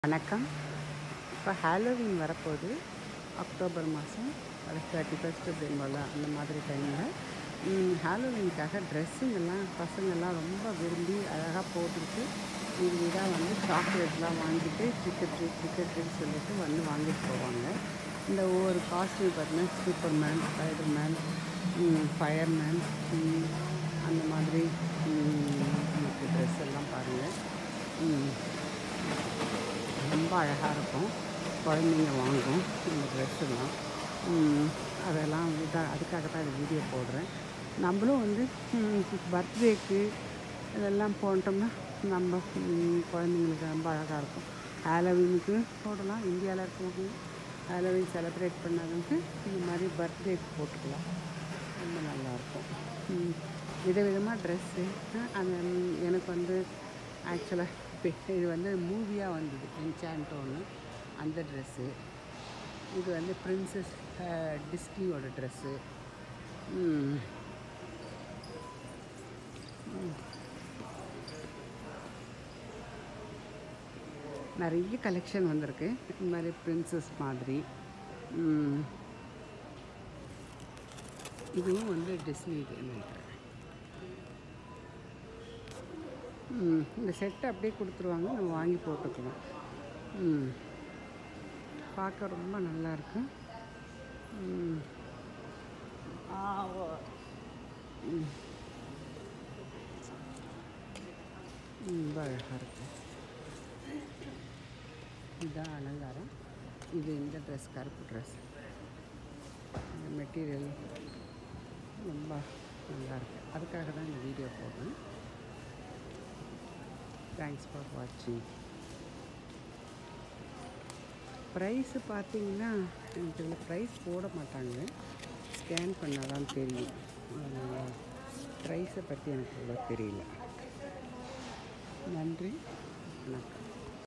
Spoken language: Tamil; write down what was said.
வணக்கம் இப்போ ஹாலோவின் வரப்போகுது அக்டோபர் மாதம் அது தேர்ட்டி ஃபஸ்ட்டு அப்படிம்போல அந்த மாதிரி டைமில் ஹாலோவின்காக ட்ரெஸ்ஸுங்கெல்லாம் பசங்கள்லாம் ரொம்ப விரும்பி அழகாக போட்டுக்கிட்டு வீடு வீடாக வந்து சாக்லேட்லாம் வாங்கிட்டு டிக்கெட் டிக்கெட்டுன்னு சொல்லிட்டு வந்து வாங்கிட்டு போவாங்க இந்த ஒவ்வொரு காஸ்ட்யூம் பார்த்தீங்கன்னா சூப்பர்மேன் ஸ்பைடர்மேன் ஃபயர்மேன் அந்த மாதிரி ட்ரெஸ் எல்லாம் பாருங்கள் ரொம்ப அழகாக இருக்கும் குழந்தைங்க வாங்கும் இந்த ட்ரெஸ்ஸெல்லாம் அதெல்லாம் இதான் அதுக்காக தான் இந்த வீடியோ போடுறேன் நம்மளும் வந்து பர்த்டேக்கு இதெல்லாம் போட்டோம்னா நம்ம ம், குழந்தைங்களுக்கு ரொம்ப அழகாக இருக்கும் ஹாலோவீனுக்கு போடலாம் இந்தியாவில் இருக்கவங்க ஹாலோவீன் செலிப்ரேட் பண்ணாதவங்க இந்த மாதிரி பர்த்டேக்கு போட்டுக்கலாம் ரொம்ப நல்லாயிருக்கும் ம், விதவிதமாக ட்ரெஸ்ஸு அந்த ம், எனக்கு வந்து ஆக்சுவலாக இது வந்து மூவியாக வந்தது என்சாண்டோன்னு அந்த ட்ரெஸ்ஸு இது வந்து பிரின்சஸ் டிஸ்னியோட ட்ரெஸ்ஸு நிறைய கலெக்ஷன் வந்திருக்கு இந்த மாதிரி பிரின்சஸ் மாதிரி ம். இதுவும் வந்து டிஸ்னி நினைக்கிறேன் ம், இந்த செட்டை அப்படியே கொடுத்துருவாங்க நம்ம வாங்கி போட்டுக்கலாம் ம் பார்க்க ரொம்ப நல்லா இருக்கு ம் ஆ, ஓ. ம். ரொம்ப அழகாக இருக்கு இதுதான் அலங்காரம் இது இந்த ட்ரெஸ் கருப்பு ட்ரெஸ் இந்த மெட்டீரியல் ரொம்ப நல்லா இருக்கு அதுக்காக தான் இந்த வீடியோ போடுறேன் தேங்க்ஸ் ஃபார் வாட்சிங் ப்ரைஸு பார்த்தீங்கன்னா எனக்கு இதில் ப்ரைஸ் போட மாட்டாங்க ஸ்கேன் பண்ணால் தான் தெரியும் அதனால் ப்ரைஸை பற்றி எனக்கு அவ்வளோ தெரியல நன்றி வணக்கம்